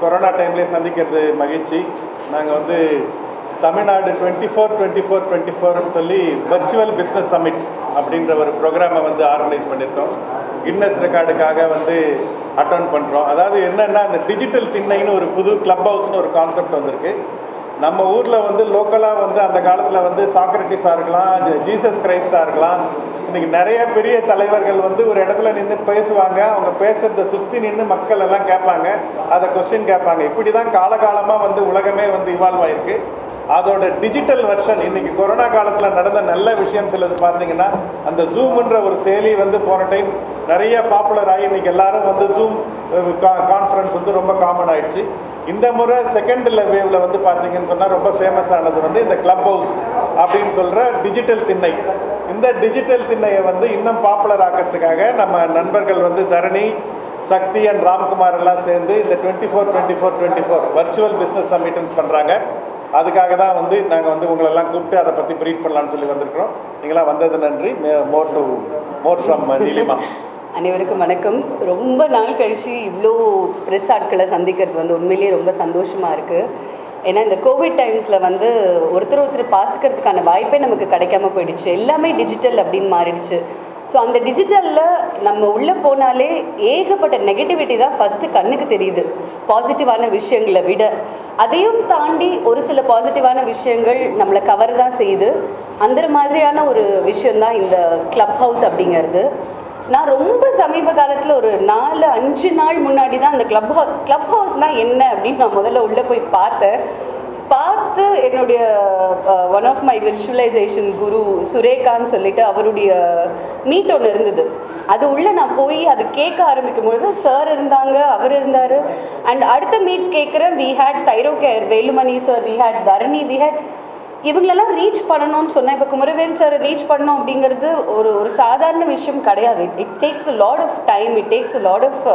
Corona டைம்லேயே சந்திக்கிறது மகிழ்ச்சி நாங்கள் வந்து Tamil Nadu twenty four twenty four twenty ஃபோர்னு சொல்லி வர்ச்சுவல் பிஸ்னஸ் சமிட் அப்படின்ற ஒரு ப்ரோக்ராமை வந்து ஆர்கனைஸ் பண்ணியிருக்கோம் கின்னஸ் ரெக்கார்டுக்காக வந்து அட்டன் பண்ணுறோம் அதாவது என்னென்னா அந்த டிஜிட்டல் திண்ணைன்னு ஒரு புது கிளப் ஹவுஸ்னு ஒரு கான்செப்ட் வந்திருக்கு நம்ம ஊரில் வந்து லோக்கலாக வந்து அந்த காலத்தில் வந்து சாக்ரட்டிஸாக இருக்கலாம் ஜ- ஜீசஸ் கிரைஸ்டாக இருக்கலாம் இன்னைக்கு நிறைய பெரிய தலைவர்கள் வந்து ஒரு இடத்துல நின்று பேசுவாங்க அவங்க பேசுறத சுற்றி நின்று மக்கள் எல்லாம் கேட்பாங்க அதை கொஸ்டின் கேட்பாங்க இப்படி தான் காலகாலமாக வந்து உலகமே வந்து இவால்வ் ஆயிருக்கு அதோட டிஜிட்டல் வெர்ஷன் இன்னைக்கு கொரோனா காலத்தில் நடந்த நல்ல விஷயம் சிலது பார்த்தீங்கன்னா அந்த ஜூம்ன்ற ஒரு செயலி வந்து போன டைம் நிறைய பாப்புலர் ஆகி இன்னைக்கு எல்லாரும் வந்து ஜூம் கான்ஃபரன்ஸ் வந்து ரொம்ப காமன் ஆயிடுச்சு இந்த முறை செகண்ட் வேவ்ல வந்து பார்த்தீங்கன்னு சொன்னால் ரொம்ப ஃபேமஸ் ஆனது வந்து இந்த கிளப் ஹவுஸ் அப்படின்னு சொல்கிற டிஜிட்டல் திண்ணை இந்த டிஜிட்டல் திண்ணையை வந்து இன்னும் பாப்புலர் ஆக்கிறதுக்காக நம்ம நண்பர்கள் வந்து தரணி சக்தி அண்ட் ராம்குமார் எல்லாம் சேர்ந்து இந்த twenty four twenty four twenty four virtual business சம்மிட்னு பண்ணுறாங்க அதுக்காக தான் வந்து நாங்கள் வந்து உங்களெல்லாம் கூப்பிட்டு அதை பற்றி ப்ரீஃப் பண்ணலாம்னு சொல்லி வந்திருக்கிறோம் நீங்களாம் வந்தது நன்றி more to more from Neelima அனைவருக்கும் வணக்கம் ரொம்ப நாள் கழிச்சு இவ்வளோ ப்ரெஸ் ஆட்களை சந்திக்கிறது வந்து உண்மையிலேயே ரொம்ப சந்தோஷமாக இருக்குது ஏன்னா இந்த கோவிட் டைம்ஸில் வந்து ஒருத்தர் ஒருத்தர் பார்த்துக்கிறதுக்கான வாய்ப்பே நமக்கு கிடைக்காம போயிடுச்சு எல்லாமே டிஜிட்டல் அப்படின்னு மாறிடுச்சு ஸோ அந்த டிஜிட்டலில் நம்ம உள்ளே போனாலே ஏகப்பட்ட நெகட்டிவிட்டி தான் ஃபஸ்ட்டு கண்ணுக்கு தெரியுது பாசிட்டிவான விஷயங்களை விட அதையும் தாண்டி ஒரு சில பாசிட்டிவான விஷயங்கள் நம்மளை கவர் தான் செய்யுது அந்த மாதிரியான ஒரு விஷயந்தான் இந்த கிளப் ஹவுஸ் அப்படிங்கிறது நான் ரொம்ப சமீப காலத்தில் ஒரு நாலு அஞ்சு நாள் முன்னாடி தான் அந்த கிளப் ஹவுஸ் கிளப் ஹவுஸ்னால் என்ன அப்படின்னு நான் முதல்ல உள்ளே போய் பார்த்தேன் பார்த்து என்னுடைய one of my virtualisation guru சுரேகான்னு சொல்லிட்டு அவருடைய மீட் ஒன்று இருந்தது அது உள்ள நான் போய் அது கேட்க ஆரம்பிக்கும் பொழுது சார் இருந்தாங்க அவர் இருந்தார் அண்ட் அடுத்த மீட் கேட்குறேன் we had Thyrocare Velumani sir we had Dharani we had இவங்களெல்லாம் ரீச் பண்ணணும்னு சொன்னேன் இப்போ குமரவேல் சாரை ரீச் பண்ணோம் அப்படிங்கிறது ஒரு ஒரு சாதாரண விஷயம் கிடையாது it takes a lot of time it takes a lot of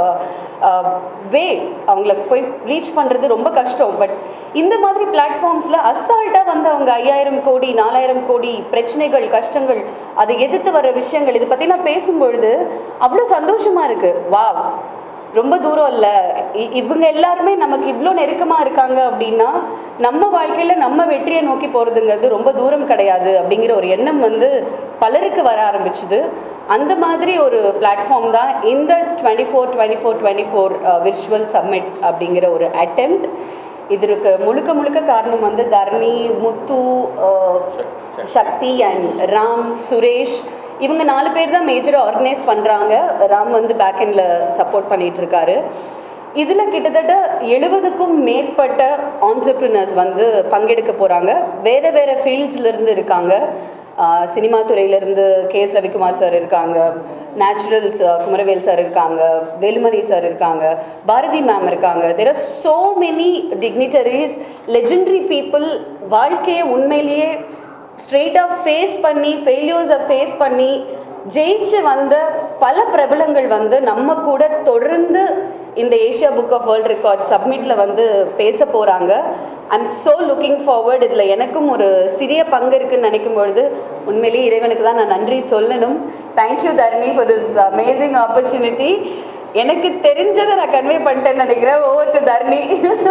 way அவங்கள போய் ரீச் பண்ணுறது ரொம்ப கஷ்டம் பட் இந்த மாதிரி பிளாட்ஃபார்ம்ஸில் அசால்ட்டாக வந்து அவங்க ஐயாயிரம் கோடி நாலாயிரம் கோடி பிரச்சனைகள் கஷ்டங்கள் அதை எதிர்த்து வர விஷயங்கள் இதை பற்றிலாம் பேசும்பொழுது அவ்வளோ சந்தோஷமாக இருக்குது வாவ் ரொம்ப தூரம் இல்லை இ- இவங்க எல்லாருமே நமக்கு இவ்வளோ நெருக்கமாக இருக்காங்க அப்படின்னா நம்ம வாழ்க்கையில் நம்ம வெற்றியை நோக்கி போகிறதுங்கிறது ரொம்ப தூரம் கிடையாது அப்படிங்கிற ஒரு எண்ணம் வந்து பலருக்கு வர ஆரம்பிச்சுது அந்த மாதிரி ஒரு பிளாட்ஃபார்ம் தான் இந்த twenty four twenty four twenty four virtual summit அப்படிங்கிற ஒரு அட்டெம்ப்ட் இதற்கு முழுக்க முழுக்க காரணம் வந்து தரணி முத்து அஹ், சக்தி அண்ட் ராம் சுரேஷ் இவங்க நாலு பேர் தான் மேஜராக ஆர்கனைஸ் பண்ணுறாங்க ராம் வந்து பேக்கெண்டில் சப்போர்ட் பண்ணிட்டு இருக்காரு இதில் கிட்டத்தட்ட எழுபதுக்கும் மேற்பட்ட ஆண்டர்பிரினர்ஸ் வந்து பங்கெடுக்க போகிறாங்க வேறு வேறு ஃபீல்ட்ஸ்லேருந்து இருக்காங்க ஆஹ் சினிமா துறையிலேருந்து கே எஸ் ரவிக்குமார் சார் இருக்காங்க நேச்சுரல்ஸ் குமரவேல் சார் இருக்காங்க வேலுமணி சார் இருக்காங்க பாரதி மேம் இருக்காங்க there are so many dignitaries legendary people வாழ்க்கையை உண்மையிலேயே ஸ்ட்ரெயிட்டாக ஃபேஸ் பண்ணி ஃபெயிலியர்ஸை ஃபேஸ் பண்ணி ஜெயிச்சு வந்த பல பிரபலங்கள் வந்து நம்ம கூட தொடர்ந்து இந்த Asia book of world record சப்மிட்டில் வந்து பேச போகிறாங்க ஐம் ஸோ லுக்கிங் ஃபார்வர்ட் இதில் எனக்கும் ஒரு சிறிய பங்கு இருக்குன்னு நினைக்கும் பொழுது உண்மையிலேயே இறைவனுக்கு தான் நான் நன்றி சொல்லணும் தேங்க்யூ தர்மி ஃபார் திஸ் அமேசிங் ஆப்பர்ச்சுனிட்டி எனக்கு தெரிஞ்சதை நான் கன்வே பண்ணிட்டேன்னு நினைக்கிறேன் ஓவர் டு தர்மி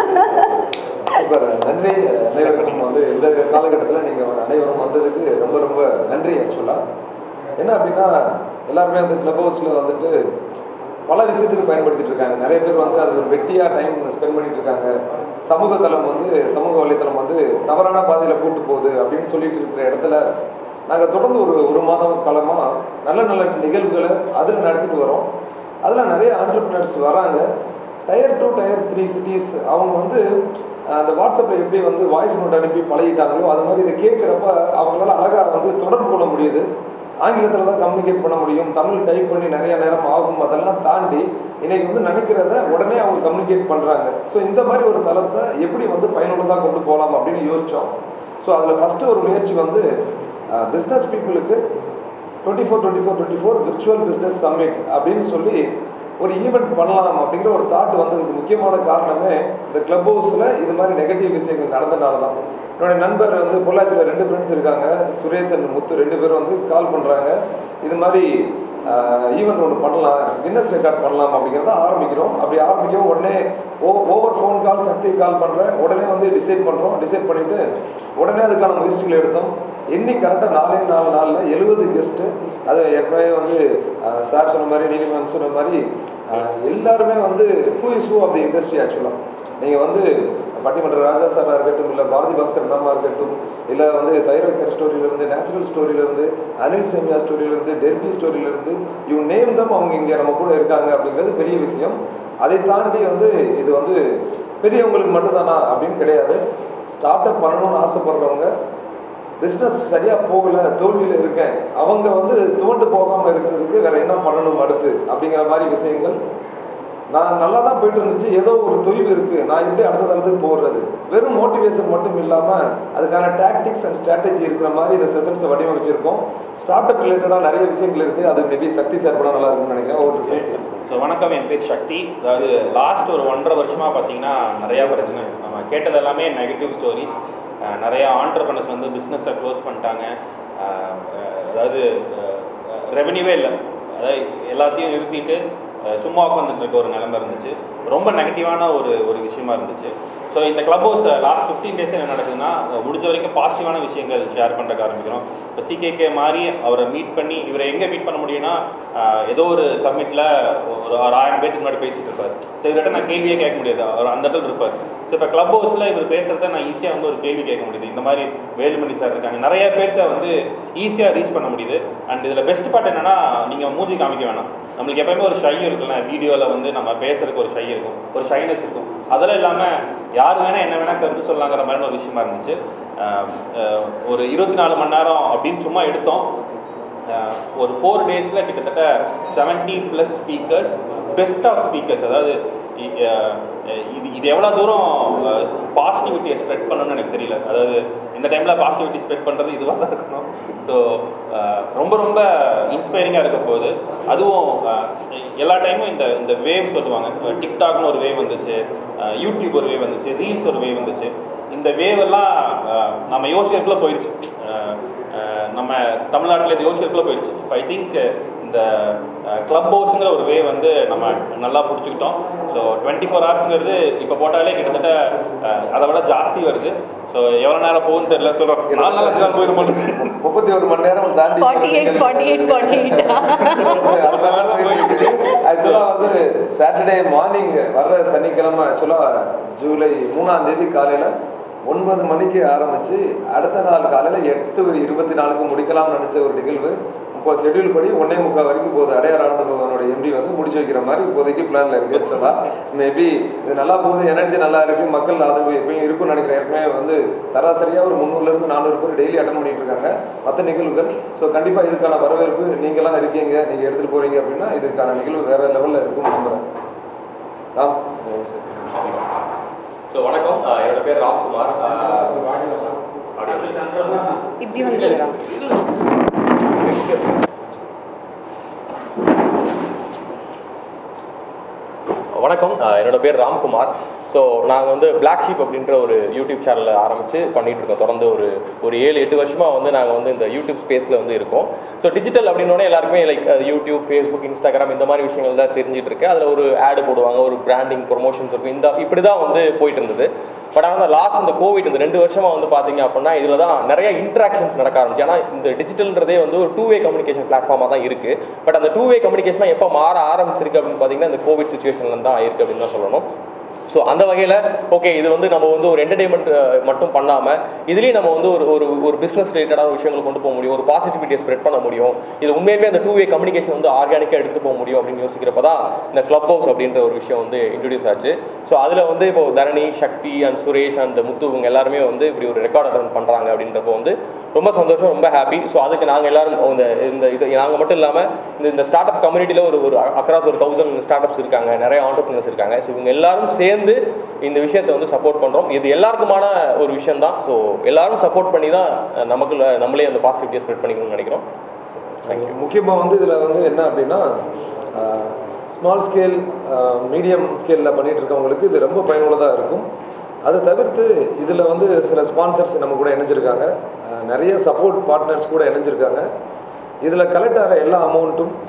சூப்பர் நன்றி அனைவருக்கும் வந்து இந்த காலகட்டத்தில் நீங்கள் அனைவரும் வந்ததுக்கு ரொம்ப ரொம்ப நன்றி ஆக்சுவலாக என்ன அப்படின்னா எல்லாருமே வந்து கிளப் ஹவுஸில் வந்துட்டு பல விஷயத்துக்கு பயன்படுத்திட்டு இருக்காங்க நிறைய பேர் வந்து அது ஒரு வெட்டியாக டைம் ஸ்பெண்ட் பண்ணிட்டு இருக்காங்க சமூக தளம் வந்து சமூக வலைத்தளம் வந்து தவறான பாதையில் கூட்டு போகுது அப்படின்னு சொல்லிட்டு இருக்கிற இடத்துல நாங்கள் தொடர்ந்து ஒரு ஒரு மாதம் காலமாக நல்ல நல்ல நிகழ்வுகளை அதில் நடத்திட்டு வரோம் அதில் நிறைய ஆண்டர்பிரினர்ஸ் வராங்க tier two tier three cities அவங்க வந்து அஹ், அந்த வாட்ஸ்அப்பில் எப்படி வந்து வாய்ஸ் நோட் அனுப்பி பழகிட்டாங்களோ அது மாதிரி இதை கேட்குறப்ப அவங்களால அழகாக வந்து தொடர்பு கொள்ள முடியுது ஆங்கிலத்தில் தான் கம்யூனிகேட் பண்ண முடியும் தமிழ் டைப் பண்ணி நிறைய நேரம் ஆகும் அதெல்லாம் தாண்டி இன்னைக்கு வந்து நினைக்கிறத உடனே அவங்க கம்யூனிகேட் பண்ணுறாங்க ஸோ இந்த மாதிரி ஒரு தளத்தை எப்படி வந்து பயனுள்ளதாக கொண்டு போகலாம் அப்படின்னு யோசித்தோம் ஸோ அதில் ஃபஸ்ட்டு ஒரு முயற்சி வந்து பிஸ்னஸ் பீப்புளுக்கு twenty four twenty four twenty four virtual business summit அப்படின்னு சொல்லி ஒரு ஈவெண்ட் பண்ணலாம் அப்படிங்கிற ஒரு தாட் வந்ததுக்கு முக்கியமான காரணமே இந்த கிளப் ஹவுஸில் இது மாதிரி நெகட்டிவ் விஷயங்கள் நடந்தனால தான் என்னுடைய நண்பர் வந்து பொள்ளாச்சியில் ரெண்டு ஃப்ரெண்ட்ஸ் இருக்காங்க சுரேஷ் அண்ட் முத்து ரெண்டு பேரும் வந்து கால் பண்ணுறாங்க இது மாதிரி ஈவெண்ட் ஒன்று பண்ணலாம் கின்னஸ் ரெக்கார்ட் பண்ணலாம் அப்படிங்கிறத ஆரம்பிக்கிறோம் அப்படி ஆரம்பிக்கவும் உடனே ஓ ஓவர் ஃபோன் கால் சக்தி கால் பண்ணுறேன் உடனே வந்து டிசைட் பண்ணுறோம் டிசைட் பண்ணிவிட்டு உடனே அதுக்கான முயற்சிகள் எடுத்தோம் எண்ணி கரெக்டாக நாலே நாலு நாளில் எழுபது கெஸ்ட்டு அது ஏற்கனவே வந்து சார் சொன்ன மாதிரி நீலி மேம் சொன்ன மாதிரி அஹ், எல்லாருமே வந்து who is who of the industry ஆக்சுவலாக நீங்கள் வந்து பட்டிமன்ற ராஜா சாராக இருக்கட்டும் இல்லை பாரதி பாஸ்கர் மேமாக இருக்கட்டும் இல்லை வந்து தைரோக்கர் ஸ்டோரியிலேருந்து நேச்சுரல் ஸ்டோரியிலேருந்து அனில் சேமியா ஸ்டோரியிலேருந்து டெர்பி ஸ்டோரியிலேருந்து யூ நேம் தம் அவங்க இங்கே நம்ம கூட இருக்காங்க அப்படிங்கிறது பெரிய விஷயம் அதை தாண்டி வந்து இது வந்து பெரியவங்களுக்கு மட்டும்தானா அப்படின்னு கிடையாது ஸ்டார்ட் அப் பண்ணணும்னு ஆசைப்படுறவங்க பிஸ்னஸ் சரியாக போகலை தோல்வியில் இருக்கேன் அவங்க வந்து துவண்டு போகாமல் இருக்கிறதுக்கு வேற என்ன பண்ணணும் அடுத்து அப்படிங்கிற மாதிரி விஷயங்கள் நான் நல்லா தான் போயிட்டு இருந்துச்சு ஏதோ ஒரு தொய்வு இருக்குது நான் எப்படி அடுத்த தளத்துக்கு போடுறது வெறும் மோட்டிவேஷன் மட்டும் இல்லாமல் அதுக்கான டாக்டிக்ஸ் அண்ட் ஸ்ட்ராட்டஜி இருக்கிற மாதிரி இந்த செஷன்ஸை வடிவமைச்சிருக்கோம் ஸ்டார்ட் அப் ரிலேட்டடாக நிறைய விஷயங்கள் இருக்குது அது மேபி சக்தி சார் கூட நல்லா இருக்கும்னு நினைக்கிறேன் ஒரு விஷயம் ஸோ வணக்கம் என் பேர் சக்தி அதாவது லாஸ்ட் ஒரு ஒன்றரை வருஷமாக பார்த்தீங்கன்னா நிறையா பிரச்சனை நம்ம கேட்டது எல்லாமே நெகட்டிவ் ஸ்டோரிஸ் நிறையா ஆண்டர்பனர்ஸ் வந்து பிஸ்னஸை க்ளோஸ் பண்ணிட்டாங்க அஹ், அஹ், அதாவது ரெவென்யூவே இல்லை அதாவது எல்லாத்தையும் நிறுத்திட்டு அஹ், சும்மா உட்காந்துட்டு இருக்க ஒரு நிலைமை இருந்துச்சு ரொம்ப நெகட்டிவான ஒரு ஒரு விஷயமா இருந்துச்சு ஸோ இந்த Clubhouse last fifteen days என்ன நடக்குதுன்னா அஹ், முடிஞ்ச வரைக்கும் பாசிட்டிவான விஷயங்கள் ஷேர் பண்ணுறக்க ஆரம்பிக்கிறோம் இப்போ சிகேகே மாதிரி அவரை மீட் பண்ணி இவரை எங்கே மீட் பண்ண முடியும்னா அஹ், ஏதோ ஒரு சப்மிட்டில் ஒரு ஒரு ஆயிரம் பேருக்கு முன்னாடி பேசிட்டு இருப்பார் ஸோ இவர்கிட்ட நான் கேள்வியே கேட்க முடியாது அவர் அந்த இடத்துல இருப்பார் ஸோ இப்போ கிளப் ஹவுஸில் இவர் பேசுகிறத நான் ஈஸியாக வந்து ஒரு கேள்வி கேட்க முடியுது இந்த மாதிரி வேலுமணி சார் இருக்காங்க நிறைய பேர்த்த வந்து ஈஸியாக ரீச் பண்ண முடியுது அண்ட் இதில் பெஸ்ட் பார்ட் என்னன்னா நீங்கள் மூஞ்சி காமிக்க வேணாம் நம்மளுக்கு எப்பயுமே ஒரு ஷை இருக்குல்ல வீடியோவில் வந்து நம்ம பேசுறதுக்கு ஒரு ஷை இருக்கும் ஒரு ஷைனஸ் இருக்கும் அதெல்லாம் இல்லாமல் யார் வேணால் என்ன வேணால் கருத்து சொல்லலாங்கிற மாதிரி ஒரு விஷயமா இருந்துச்சு அஹ் அஹ் ஒரு இருபத்தி நாலு மணி நேரம் அப்படின்னு சும்மா எடுத்தோம் அஹ் ஒரு ஃபோர் டேஸில் கிட்டத்தட்ட seventy plus speakers best of speakers அதாவது இ- அஹ் இது இது எவ்வளோ தூரம் பாசிட்டிவிட்டியை ஸ்ப்ரெட் பண்ணணும்னு எனக்கு தெரியல அதாவது இந்த டைமில் பாசிட்டிவிட்டி ஸ்ப்ரெட் பண்ணுறது இதுவாக தான் இருக்கணும் ஸோ ரொம்ப ரொம்ப இன்ஸ்பைரிங்காக இருக்க போகுது அதுவும் அஹ், எல்லா டைமும் இந்த இந்த வேவ் சொல்லுவாங்க டிக்டாக்னு ஒரு வேவ் வந்துச்சு அஹ், யூடியூப் ஒரு வேவ் வந்துச்சு ரீல்ஸ் ஒரு வேவ் வந்துச்சு இந்த வேவ் எல்லாம் அஹ், நம்ம யோசிக்கிறதுக்குள்ள போயிடுச்சு அஹ், அஹ், நம்ம தமிழ்நாட்டில் இது யோசிக்கிறதுக்குள்ள போயிடுச்சு இப்போ ஐ திங்க் இந்த கிளப் ஹவுஸுங்கிற ஒரு வே வந்து நம்ம நல்லா பிடிச்சிக்கிட்டோம் ஸோ டுவெண்ட்டி ஃபோர் ஹவர்ஸுங்கிறது இப்போ போட்டாலே கிட்டத்தட்ட அஹ், அதை விட ஜாஸ்தி வருது ஸோ எவ்வளோ நேரம் போகுதுன்னு தெரியல சொல்கிறோம் நாலு நாள் அஞ்சு நாள் போயிருப்போம் முப்பத்தி ஒரு மணி நேரம் தாண்டி forty eight forty eight forty eight ஆக்சுவலாக வந்து சாட்டர்டே மார்னிங் வர்ற சனிக்கிழமை ஆக்சுவலாக ஜூலை மூணாம் தேதி காலையில் ஒன்பது மணிக்கு ஆரம்பித்து அடுத்த நாள் காலையில் எட்டு இருபத்தி நாலுக்கு முடிக்கலாம்னு நினச்ச ஒரு நிகழ்வு இப்போ ஷெட்யூல் படி ஒன்னே முக்கால் வரைக்கும் போகுது அடையார் ஆனந்த பவனோட எம்டி வந்து முடிச்சு வைக்கிற மாதிரி இப்போதைக்கு பிளானில் இருக்குது ஆக்சுவலாக மேபி இது நல்லா போகுது எனர்ஜி நல்லா இருக்குது மக்கள் ஆதரவு எப்பயும் இருக்கும்னு நினைக்கிறேன் ஏற்கனவே வந்து சராசரியாக ஒரு முந்நூறுலேருந்து நானூறு பேர் டெய்லி அட்டன் பண்ணிட்டு இருக்காங்க மற்ற நிகழ்வுகள் ஸோ கண்டிப்பாக இதுக்கான வரவேற்பு நீங்களாம் இருக்கீங்க நீங்கள் எடுத்துகிட்டு போகிறீங்க அப்படின்னா இதுக்கான நிகழ்வு வேறு லெவலில் இருக்கும்னு நம்புகிறேன் ராம் சரி ஸோ வணக்கம் ஆஹ் என்னோட பேர் ராம்குமார் ஆஹ் இப்படி வந்துருங்கிறான் வணக்கம் ஆஹ் என்னோட பேர் ராம்குமார் ஸோ நாங்கள் வந்து Black Sheep அப்படின்ற ஒரு யூடியூப் சேனலை ஆரம்பித்து பண்ணிட்டு இருக்கோம் தொடர்ந்து ஒரு ஒரு ஏழு எட்டு வருஷமாக வந்து நாங்கள் வந்து இந்த யூடியூப் ஸ்பேஸில் வந்து இருக்கோம் ஸோ டிஜிட்டல் அப்படின்னோடனே எல்லாருக்குமே லைக் யூடியூப் ஃபேஸ்புக் இன்ஸ்டாகிராம் இந்த மாதிரி விஷயங்கள் தான் தெரிஞ்சிட்டு இருக்கு அதில் ஒரு ஆடு போடுவாங்க ஒரு பிராண்டிங் ப்ரொமோஷன்ஸ் இருக்கும் இந்த இப்படி தான் வந்து போயிட்டு இருந்தது பட் ஆனால் லாஸ்ட் இந்த கோவிட் இந்த ரெண்டு வருஷமாக வந்து பார்த்தீங்க அப்படின்னா இதில் தான் நிறைய இன்ட்ராக்ஷன்ஸ் நடக்க ஆரம்பிச்சு ஏன்னா இந்த டிஜிட்டல்ன்றதே வந்து ஒரு டூ வே கம்யூனிகேஷன் பிளாட்ஃபார்மாக தான் இருக்குது பட் அந்த டூ வே கம்யூனிகேஷனாக எப்போ மாற ஆரம்பிச்சிருக்கு அப்படின்னு பார்த்தீங்கன்னா இந்த கோவிட் சுச்சுவேஷன்ல தான் ஆயிருக்கு அப்படின்னு தான் சொல்லணும் ஸோ அந்த வகையில் ஓகே இது வந்து நம்ம வந்து ஒரு என்டர்டைன்மெண்ட் மட்டும் பண்ணாமல் இதுலேயும் நம்ம வந்து ஒரு ஒரு ஒரு பிஸ்னஸ் ரிலேட்டடான விஷயங்கள் கொண்டு போக முடியும் ஒரு பாசிட்டிவிட்டியை ஸ்ப்ரெட் பண்ண முடியும் இது உண்மையுமே அந்த டூ வே கம்யூனிகேஷன் வந்து ஆர்கானிக்காக எடுத்துகிட்டு போக முடியும் அப்படின்னு யோசிக்கிறப்ப தான் இந்த கிளப் ஹவுஸ் அப்படின்ற ஒரு விஷயம் வந்து இன்ட்ரடியூஸ் ஆச்சு ஸோ அதில் வந்து இப்போ தரணி சக்தி அண்ட் சுரேஷ் அண்ட் முத்து இவங்க எல்லாருமே வந்து இப்படி ஒரு ரெக்கார்ட் அட்டன் பண்ணுறாங்க அப்படின்றப்போ வந்து ரொம்ப சந்தோஷம் ரொம்ப ஹாப்பி ஸோ அதுக்கு நாங்கள் எல்லாரும் இந்த இந்த இது நாங்கள் மட்டும் இல்லாமல் இந்த இந்த ஸ்டார்ட் அப் கம்யூனிட்டியில் ஒரு ஒரு அக்ராஸ் ஒரு தௌசண்ட் ஸ்டார்ட் அப்ஸ் இருக்காங்க நிறைய ஆண்டர்பிரினர்ஸ் இருக்காங்க ஸோ இவங்க எல்லாரும் சேர்ந்து இந்த விஷயத்தை வந்து சப்போர்ட் பண்ணுறோம் இது எல்லாருக்குமான ஒரு விஷயம் தான் ஸோ எல்லாரும் சப்போர்ட் பண்ணி தான் நமக்கு நம்மளே அந்த பாசிட்டிவிட்டியை ஸ்ப்ரெட் பண்ணிக்கணும்னு நினைக்கிறோம் ஸோ தேங்க்யூ முக்கியமாக வந்து இதில் வந்து என்ன அப்படின்னா ஸ்மால் ஸ்கேல் மீடியம் ஸ்கேலில் பண்ணிட்டு இருக்கவங்களுக்கு இது ரொம்ப பயனுள்ளதாக இருக்கும் அதை தவிர்த்து இதில் வந்து சில ஸ்பான்சர்ஸ் நம்ம கூட இணைஞ்சிருக்காங்க அஹ், நிறைய சப்போர்ட் பார்ட்னர்ஸ் கூட இணைஞ்சிருக்காங்க இதில் கலெக்ட் ஆகிற எல்லா அமௌண்ட்டும்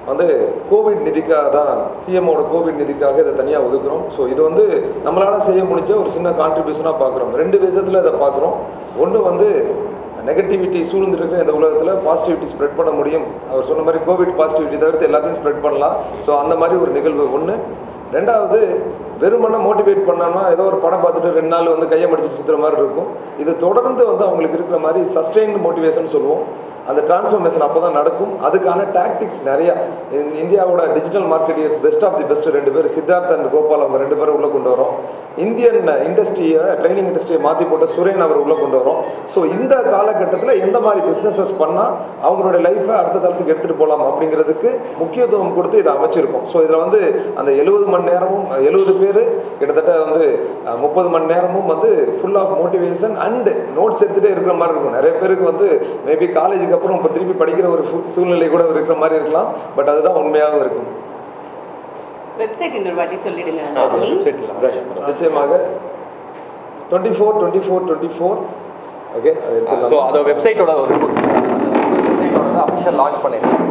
வந்து கோவிட் நிதிக்காக தான் சிஎம்மோட கோவிட் நிதிக்காக இதை தனியாக ஒதுக்குறோம் ஸோ இது வந்து நம்மளால் செய்ய முடிஞ்ச ஒரு சின்ன கான்ட்ரிபியூஷனாக பார்க்குறோம் ரெண்டு விதத்தில் இதை பார்க்குறோம் ஒன்று வந்து நெகட்டிவிட்டி சூழ்ந்திருக்கிற இந்த உலகத்தில் பாசிட்டிவிட்டி ஸ்ப்ரெட் பண்ண முடியும் அவர் சொன்ன மாதிரி கோவிட் பாசிட்டிவிட்டி தவிர்த்து எல்லாத்தையும் ஸ்ப்ரெட் பண்ணலாம் ஸோ அந்த மாதிரி ஒரு நிகழ்வு ஒன்று ரெண்டாவது வெறுமனே மோட்டிவேட் பண்ணோம்னா ஏதோ ஒரு படம் பார்த்துட்டு ரெண்டு நாள் வந்து கையை மடிச்சுட்டு சுற்றுற மாதிரி இருக்கும் இது தொடர்ந்து வந்து அவங்களுக்கு இருக்கிற மாதிரி சஸ்டெயின்டு மோட்டிவேஷன் சொல்லுவோம் அந்த டிரான்ஸ்ஃபர்மேஷன் அப்போ தான் நடக்கும் அதுக்கான டாக்டிக்ஸ் நிறையா இந்த இந்தியாவோட digital marketers best of the best ரெண்டு பேர் சித்தார்த் அண்ட் கோபால் அவங்க ரெண்டு பேரும் உள்ளே கொண்டு வரோம் இந்தியன் இண்டஸ்ட்ரியை ட்ரைனிங் இண்டஸ்ட்ரியை மாற்றி போட்ட சுரேன் அவர் உள்ளே கொண்டு வரோம் ஸோ இந்த காலகட்டத்தில் எந்த மாதிரி பிஸ்னஸஸ் பண்ணால் அவங்களோட லைஃப்பை அடுத்த தளத்துக்கு எடுத்துகிட்டு போகலாம் அப்படிங்கிறதுக்கு முக்கியத்துவம் கொடுத்து இதை அமைச்சிருக்கோம் ஸோ இதில் வந்து அந்த எழுபது மணி நேரமும் எழுபது பேர் கிட்டத்தட்ட வந்து முப்பது மணி நேரமும் வந்து full of motivation and notes எடுத்துகிட்டே இருக்கிற மாதிரி இருக்கும் நிறைய பேருக்கு வந்து மேபி காலேஜுக்கு அப்புறம் இப்போ திருப்பி படிக்கிற ஒரு சூ- சூழ்நிலை கூட இருக்கிற மாதிரி இருக்கலாம் பட் அதுதான் உண்மையாகவும் இருக்கும் வெப்சைட் இன்னொரு வாட்டி சொல்லிடுங்க வெப்சைட்டில் நிச்சயமாக twenty four twenty four twenty four okay அது ஸோ எடுத்துக்கலாம் அது வெப்சைட்டோட ஒரு வெப்சைட்டோட அஃபிஷியல் லான்ச் பண்ணியிருக்கோம்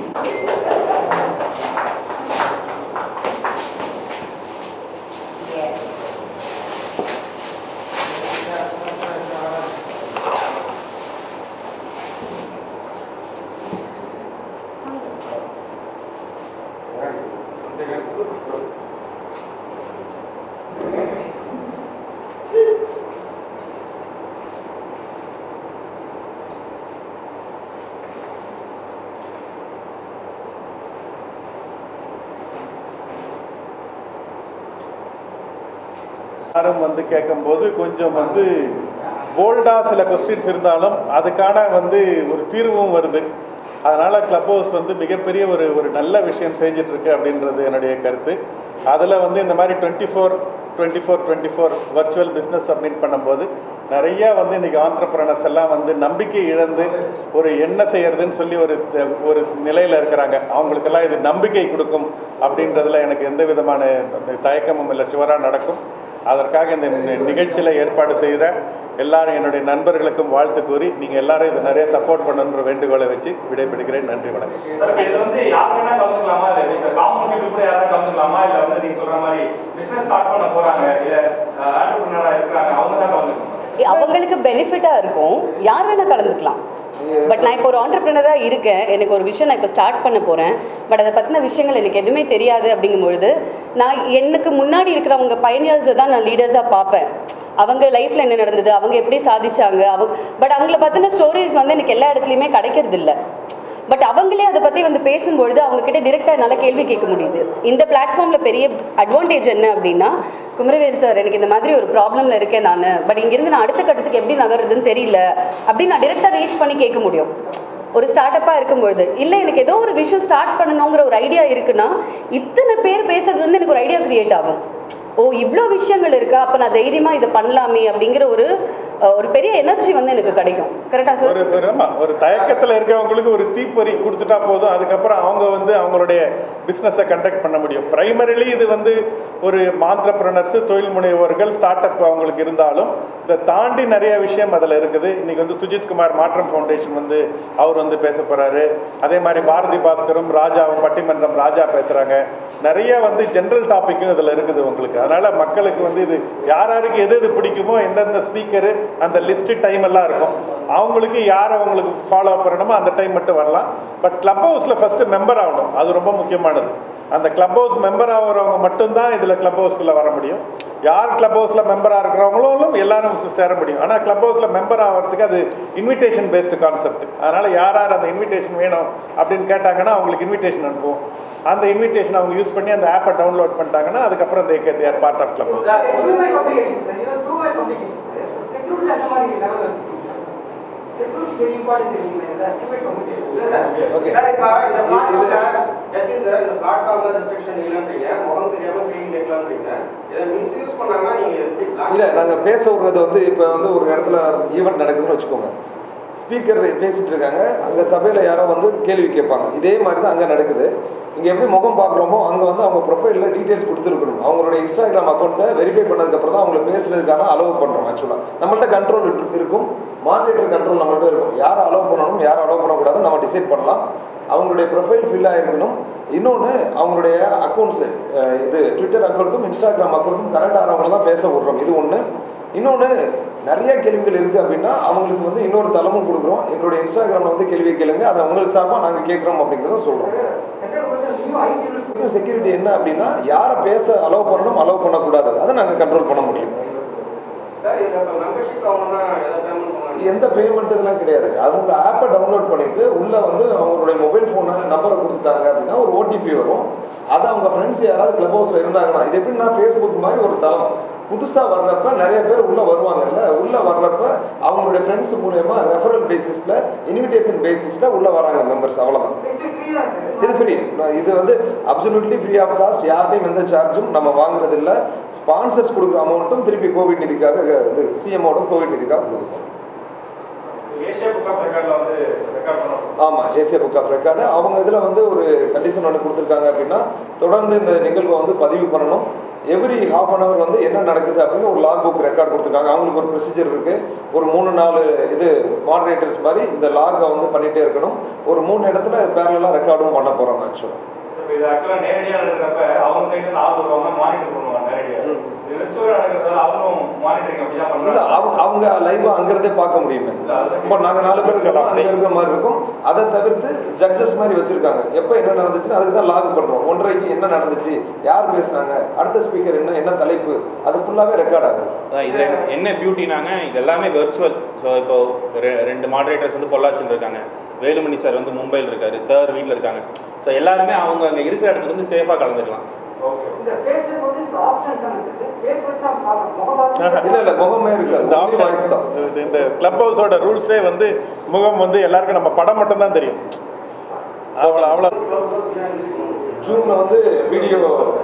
யாரும் வந்து கேட்கும்போது கொஞ்சம் வந்து போல்டாக சில கொஸ்டின்ஸ் இருந்தாலும் அதுக்கான வந்து ஒரு தீர்வும் வருது அதனால் கிளப் ஹவுஸ் வந்து மிகப்பெரிய ஒரு ஒரு நல்ல விஷயம் செஞ்சுட்டு இருக்கு அப்படின்றது என்னுடைய கருத்து அதில் வந்து இந்த மாதிரி twenty four twenty four twenty four virtual business summit பண்ணும்போது நிறைய வந்து இன்றைக்கி ஆண்டர்பிரனர்ஸ் எல்லாம் வந்து நம்பிக்கை இழந்து ஒரு என்ன செய்யறதுன்னு சொல்லி ஒரு ஒரு நிலையில் இருக்கிறாங்க அவங்களுக்கெல்லாம் இது நம்பிக்கை கொடுக்கும் அப்படின்றதுல எனக்கு எந்த விதமான தயக்கமும் இல்லை சுவராக நடக்கும் அதற்காக இந்த நி- நிகழ்ச்சியில் ஏற்பாடு செய்கிற எல்லாரும் என்னுடைய நண்பர்களுக்கும் வாழ்த்து கூறி நீங்கள் எல்லாரும் இது நிறைய சப்போர்ட் பண்ணணுன்ற வேண்டுகோளை வச்சு விடைபெறுகிறேன் நன்றி வணக்கம் சார் இது வந்து யார் வேணா கலந்துக்கலாமா இல்ல எப்படி சார் காமன் பீப்புள் கூட யாரா கலந்துக்கலாமா இல்ல வந்து நீங்க சொல்ற மாதிரி பிசினஸ் ஸ்டார்ட் பண்ண போறாங்க இல்ல ஆண்டர்பிரினரா இருக்காங்க அவங்க தான் கலந்துக்கணும் அவங்களுக்கு பெனிஃபிட்டாக இருக்கும் யார் வேணால் கலந்துக்கலாம் பட் நான் இப்போ ஒரு ஆண்டர்பிரினராக இருக்கேன் எனக்கு ஒரு விஷயம் நான் இப்போ ஸ்டார்ட் பண்ண போகிறேன் பட் அதை பற்றின விஷயங்கள் எனக்கு எதுவுமே தெரியாது அப்படிங்கும் பொழுது நான் எனக்கு முன்னாடி இருக்கிறவங்க பயனியர்ஸை தான் நான் லீடர்ஸாக பார்ப்பேன் அவங்க லைஃப்பில் என்ன நடந்தது அவங்க எப்படி சாதிச்சாங்க அவங்க பட் அவங்கள பற்றின ஸ்டோரிஸ் வந்து எனக்கு எல்லா இடத்துலையுமே கிடைக்கிறது இல்ல பட் அவங்களே அதை பற்றி வந்து பேசும்பொழுது அவங்க கிட்ட டிரெக்டாக என்னால் கேள்வி கேட்க முடியுது இந்த பிளாட்ஃபார்மில் பெரிய அட்வான்டேஜ் என்ன அப்படின்னா குமரவேல் சார் எனக்கு இந்த மாதிரி ஒரு ப்ராப்ளமில் இருக்கேன் நான் பட் இங்கேருந்து நான் அடுத்த கட்டத்துக்கு எப்படி நகருதுன்னு தெரியல அப்படின்னு நான் டிரெக்டாக ரீச் பண்ணி கேட்க முடியும் ஒரு ஸ்டார்ட் அப்பாக இருக்கும்பொழுது இல்லை எனக்கு ஏதோ ஒரு விஷயம் ஸ்டார்ட் பண்ணணுங்கிற ஒரு ஐடியா இருக்குன்னா இத்தனை பேர் பேசுறதுலேருந்து எனக்கு ஒரு ஐடியா கிரியேட் ஆகும் ஓ இவ்வளோ விஷயங்கள் இருக்கா அப்போ நான் தைரியமாக இதை பண்ணலாமே அப்படிங்கிற ஒரு அஹ், ஒரு பெரிய எனர்ஜி வந்து எனக்கு கிடைக்கும் கரெக்டாக சார் ஒரு ஒரு ஆமா, ஒரு தயக்கத்தில் இருக்கவங்களுக்கு ஒரு தீப்பொறி கொடுத்துட்டா போதும் அதுக்கப்புறம் அவங்க வந்து அவங்களுடைய பிஸ்னஸை கண்டக்ட் பண்ண முடியும் பிரைமரிலி இது வந்து ஒரு மாந்திரப்பிரனர்ஸ் தொழில் முனைவோர்கள் ஸ்டார்ட் அப் அவங்களுக்கு இருந்தாலும் இதை தாண்டி நிறைய விஷயம் அதில் இருக்குது இன்னைக்கு வந்து சுஜித் குமார் மாற்றம் ஃபவுண்டேஷன் வந்து அவர் வந்து பேச போகிறாரு அதே மாதிரி பாரதி பாஸ்கரும் ராஜாவும் பட்டிமன்றம் ராஜா பேசுகிறாங்க நிறைய வந்து ஜென்ரல் டாப்பிக்கும் இதில் இருக்குது உங்களுக்கு அதனால் மக்களுக்கு வந்து இது யார் யாருக்கு எது எது பிடிக்குமோ எந்தெந்த ஸ்பீக்கரு அந்த லிஸ்ட்டு டைம் எல்லாம் இருக்கும் அவங்களுக்கு யார் அவங்களுக்கு ஃபாலோ பண்ணணுமோ அந்த டைம் மட்டும் வரலாம் பட் கிளப் ஹவுஸில் ஃபஸ்ட்டு மெம்பர் ஆகணும் அது ரொம்ப முக்கியமானது அந்த கிளப் ஹவுஸ் மெம்பர் ஆகிறவங்க மட்டும்தான் இதில் கிளப் ஹவுஸ்க்குள்ளே வர முடியும் யார் கிளப் ஹவுஸில் மெம்பராக இருக்கிறவங்களும் எல்லாரும் சேர முடியும் ஆனால் கிளப் ஹவுஸில் மெம்பர் ஆகிறதுக்கு அது இன்விடேஷன் பேஸ்டு கான்செப்ட் அதனால் யார் யார் அந்த இன்விடேஷன் வேணும் அப்படின்னு கேட்டாங்கன்னா அவங்களுக்கு இன்விடேஷன் அனுப்புவோம் அந்த இன்விடேஷன் அவங்க யூஸ் பண்ணி அந்த ஆப்பை டவுன்லோட் பண்ணிட்டாங்கன்னா அதுக்கப்புறம் தே கே their part of Clubhouse sir two way complications sir இது two way complications சார் செக்யூரிட்டில அந்த மாதிரி லெவல் இருக்கு சார் செக்யூரிட்டி வெரி இம்பார்ட்டன்ட் இல்லைங்களா sir two way complications Okay. Sir இப்போ இந்த இது- பிளாட்ஃபார்ம்ல ஜஸ்டின் சார் இந்த பிளாட்ஃபார்ம்ல ரெஸ்ட்ரிக்ஷன் இல்லைன்றீங்க முகம் தெரியாம கேள்வி கேட்கலான்றீங்க இதை மிஸ்யூஸ் பண்ணாங்கன்னா நீங்க எப்படி இல்லை நாங்கள் பேச விடுறது வந்து இப்போ வந்து ஒரு இடத்துல ஈவெண்ட் நடக்குதுன்னு வச்சுக்கோங்க ஸ்பீக்கர் பேசிட்டு இருக்காங்க அங்கே சபையில் யாரோ வந்து கேள்வி கேட்பாங்க இதே மாதிரி தான் அங்கே நடக்குது இங்கே எப்படி முகம் பார்க்குறோமோ அங்கே வந்து அவங்க ப்ரொஃபைலில் டீட்டெயில்ஸ் கொடுத்துருக்கணும் அவங்களோட இன்ஸ்டாகிராம் அக்கௌண்ட்டை வெரிஃபை பண்ணதுக்கப்புறம் தான் அவங்களை பேசுறதுக்கான அலோவ் பண்ணுறோம் ஆக்சுவலாக நம்மள்ட்ட கண்ட்ரோல் இருக்கும் மானிட்டர் கண்ட்ரோல் நம்மள்ட்ட இருக்கும் யாரை அலோவ் பண்ணணும் யாரை அலோவ் பண்ணக்கூடாதுன்னு நம்ம டிசைட் பண்ணலாம் அவங்களுடைய ப்ரொஃபைல் ஃபில் ஆகிருக்கணும் இன்னொன்று அவங்களுடைய அக்கௌண்ட்ஸு இது ட்விட்டர் அக்கௌண்ட்டும் இன்ஸ்டாகிராம் அக்கௌண்ட்டும் கரெக்டாக ஆகிறவங்கள தான் பேச விட்றோம் இது ஒன்று இன்னொன்று நிறைய கேள்விகள் இருக்குது அப்படின்னா அவங்களுக்கு வந்து இன்னொரு தளமும் கொடுக்குறோம் எங்களுடைய இன்ஸ்டாகிராமில் வந்து கேள்வி கேளுங்க அதை உங்களுக்கு சார்பாக நாங்கள் கேட்குறோம் அப்படிங்கிறத சொல்கிறோம் central government new IT rules security என்ன அப்படின்னா யாரை பேச அலோவ் பண்ணணும் அலோவ் பண்ணக்கூடாது அதை நாங்கள் கண்ட்ரோல் பண்ண முடியும் சார் இதில் இப்போ மெம்பர்ஷிப் ஆகணும்னா எதாவது பேமெண்ட் பண்ணணும் எந்த பேமெண்ட் இதெல்லாம் கிடையாது அவங்க ஆப்பை டவுன்லோட் பண்ணிட்டு உள்ள வந்து அவங்களுடைய மொபைல் ஃபோனை நம்பரை கொடுத்துட்டாங்க அப்படின்னா ஒரு ஓடிபி வரும் அதை அவங்க ஃப்ரெண்ட்ஸ் யாராவது கிளப் ஹவுஸில் இருந்தாங்கன்னா இது எப்படின்னா ஃபேஸ்புக் மாதிரி ஒரு தளம் புதுசாக வர்றப்ப நிறைய பேர் உள்ள வருவாங்கல்ல உள்ள வர்றப்ப அவங்களுடைய ஃப்ரெண்ட்ஸ் மூலயமா ரெஃபரல் பேசிஸில் இன்விடேஷன் பேசிஸில் உள்ள வராங்க மெம்பர்ஸ் அவ்வளோதான் பேசி ஃப்ரீ தான் சார் இது ஃப்ரீ இது வந்து அப்சல்யூட்லி ஃப்ரீ ஆஃப் காஸ்ட் யார்ட்டையும் எந்த சார்ஜும் நம்ம வாங்குறது இல்லை ஸ்பான்சர்ஸ் கொடுக்குற அமௌண்ட்டும் திருப்பி கோவிட் நிதிக்காக இது சிஎம்மோட கோவிட் நிதிக்காக கொடுக்குறோம் ஏஷியா புக் ஆஃப் ரெக்கார்ட்ல வந்து ரெக்கார்ட் பண்ணோம் ஆமாம் ஏசியா புக் ஆஃப் ரெக்கார்டு அவங்க இதில் வந்து ஒரு கண்டிஷன் ஒன்று கொடுத்துருக்காங்க அப்படின்னா தொடர்ந்து இந்த நிகழ்வை வந்து பதிவு பண்ணணும் எவ்ரி ஹாஃப் அன் ஹவர் வந்து என்ன நடக்குது அப்படின்னு ஒரு லாக் புக் ரெக்கார்ட் கொடுத்துருக்காங்க அவங்களுக்கு ஒரு ப்ரொசீஜர் இருக்குது ஒரு மூணு நாலு இது மாடரேட்டர்ஸ் மாதிரி இந்த லாகை வந்து பண்ணிகிட்டே இருக்கணும் ஒரு மூணு இடத்துல பேரலாம் ரெக்கார்டும் பண்ண போகிறாங்க ஆக்சுவலாக இப்போ இது ஆக்சுவலாக நேரடியாக நடக்கிறப்ப அவங்க சைடு ஆள் வருவாங்க மானிட்டர் பண்ணுவாங்க நேரடியாக இது விர்ச்சுவலாக நடக்கிறதால அவங்களும் மானிட்டரிங் அப்படி தான் இல்ல பண்ணுறாங்க அவங்க அவங்க லைவா அங்கிருந்தே பார்க்க முடியுமே இல்ல, அதுதான் இப்போ நாங்க நாலு பேர் இருக்கோம் அங்க இருக்கிற மாதிரி இருக்கும் அதை தவிர்த்து ஜட்ஜஸ் மாதிரி வச்சிருக்காங்க எப்போ என்ன நடந்துச்சுன்னு அதுக்கு தான் லாக் பண்றோம் ஒன்றரைக்கு என்ன நடந்துச்சு யார் பேசுனாங்க அடுத்த ஸ்பீக்கர் என்ன என்ன தலைப்பு அது ஃபுல்லாவே ரெக்கார்ட் ஆகுது அதான் இதுல என்ன பியூட்டினாங்க இது எல்லாமே வெர்ச்சுவல் ஸோ இப்போ ரெ- ரெண்டு மாடரேட்டர்ஸ் வந்து பொள்ளாச்சியில் இருக்காங்க வேலுமணி சார் வந்து மும்பையில் இருக்காரு சார் வீட்டில் இருக்காங்க ஸோ எல்லாருமே அவங்க அங்கே இருக்கிற இடத்துல இருந்து சேஃபாக கலந்துக்கலாம் ஓகே இந்த ஃபேஸ்லெஸ் வந்து ஆப்ஷன் தான் சார் ஃபேஸ் வச்சு நம்ம பார்க்கலாம் முகம் இல்ல பார்த்து இல்ல முகமே இருக்காது இந்த Only voice ஆப்ஷன் தான் இந்த கிளப் ஹவுஸோட ரூல்ஸே வந்து முகம் வந்து எல்லாருக்கும் நம்ம படம் மட்டும் தான் தெரியும் அவ்வளோ அவ்வளோ கிளப் ஹவுஸ் ஏன் யூஸ் பண்ணணும் ஜூம்ல வந்து வீடியோ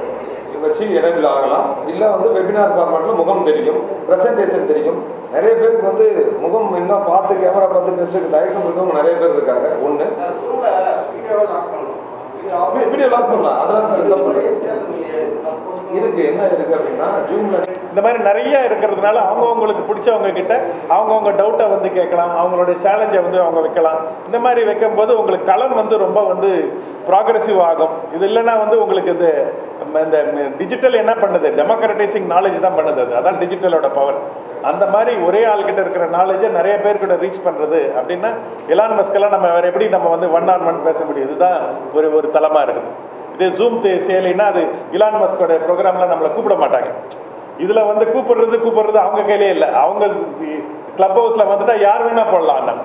வச்சு எனபிள் ஆகலாம் இல்ல வந்து வெபினார் ஃபார்மேட்ல முகம் தெரியும் பிரசன்டேஷன் தெரியும் நிறைய பேருக்கு வந்து முகம் இன்னும் பார்த்து கேமரா பார்த்து பேசுறதுக்கு தயக்கம் இருக்கவங்க நிறைய பேர் இருக்காங்க ஒண்ணு சார் ஜூமில் வீடியோவை லாக் பண்ணணும் வீடியோ ஆஃப் வீடியோ லாக் பண்ணலாம் அதெல்லாம் தப்பு ஒரே வித்தியாசம் இல்லையே சப்போஸ் இருக்கு என்ன இருக்கு அப்படின்னா ஜூம்ல இந்த மாதிரி நிறைய இருக்கிறதுனால அவங்கவுங்களுக்கு பிடிச்சவங்க கிட்ட அவங்கவுங்க டவுட்டை வந்து கேட்கலாம் அவங்களுடைய சேலஞ்சை வந்து அவங்க வைக்கலாம் இந்த மாதிரி வைக்கும்போது உங்களுக்கு களம் வந்து ரொம்ப வந்து ப்ராக்ரெசிவ் ஆகும் இது இல்லைன்னா வந்து உங்களுக்கு இது ம- இந்த டிஜிட்டல் என்ன பண்ணுது டெமோக்ரட்டைசிங் நாலேஜ் தான் பண்ணுது அது அதான் டிஜிட்டலோட பவர் அந்த மாதிரி ஒரே ஆள்கிட்ட இருக்கிற நாலேஜை நிறைய பேர் கூட ரீச் பண்ணுறது அப்படின்னா எலான் மஸ்கெல்லாம் நம்ம வேறு எப்படி நம்ம வந்து ஒன் ஆன் ஒன் பேச முடியும் இதுதான் ஒரு ஒரு தளமாக இருக்குது இதே ஜூம் செயலின்னா அது இலான் மஸ்கோட ப்ரோக்ராம்லாம் நம்மளை கூப்பிட மாட்டாங்க இதில் வந்து கூப்பிடுறது கூப்பிடுறது அவங்க கையிலே இல்லை அவங்க கிளப் ஹவுஸில் வந்துட்டா யார் வேணால் போடலாம் அண்ணன்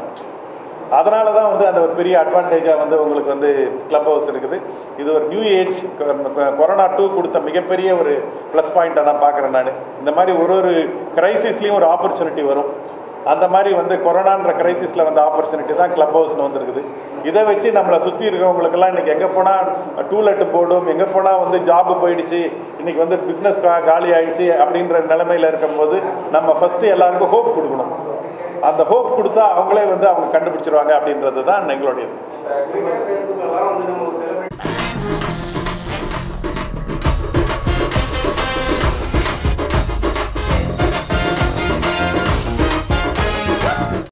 அதனால தான் வந்து அந்த ஒரு பெரிய அட்வான்டேஜாக வந்து உங்களுக்கு வந்து கிளப் ஹவுஸ் இருக்குது இது ஒரு நியூ ஏஜ் கொரோனா டூ கொடுத்த மிகப்பெரிய ஒரு ப்ளஸ் பாயிண்ட்டை நான் பார்க்குறேன் நான் இந்த மாதிரி ஒரு ஒரு கிரைசிஸ்லேயும் ஒரு ஆப்பர்ச்சுனிட்டி வரும் அந்த மாதிரி வந்து கொரோனான்ற கிரைசிஸில் வந்த ஆப்பர்ச்சுனிட்டி தான் கிளப் ஹவுஸ்னு வந்திருக்குது இதை வச்சு நம்மளை சுற்றி இருக்கவங்களுக்கெல்லாம் இன்றைக்கி எங்கே போனால் டூலெட் போர்டும் எங்கே போனால் வந்து ஜாப் போயிடுச்சு இன்றைக்கி வந்து பிஸ்னஸ் காலி ஆயிடுச்சு அப்படின்ற நிலைமையில் இருக்கும்போது நம்ம ஃபஸ்ட்டு எல்லாருக்கும் ஹோப் கொடுக்கணும் அந்த ஹோப் கொடுத்தா அவங்களே வந்து அவங்க கண்டுபிடிச்சிருவாங்க அப்படின்றது தான் எங்களுடைய ட்விட்டர் ஃபேஸ்புக் எல்லாம் வந்து நம்ம ஒரு சில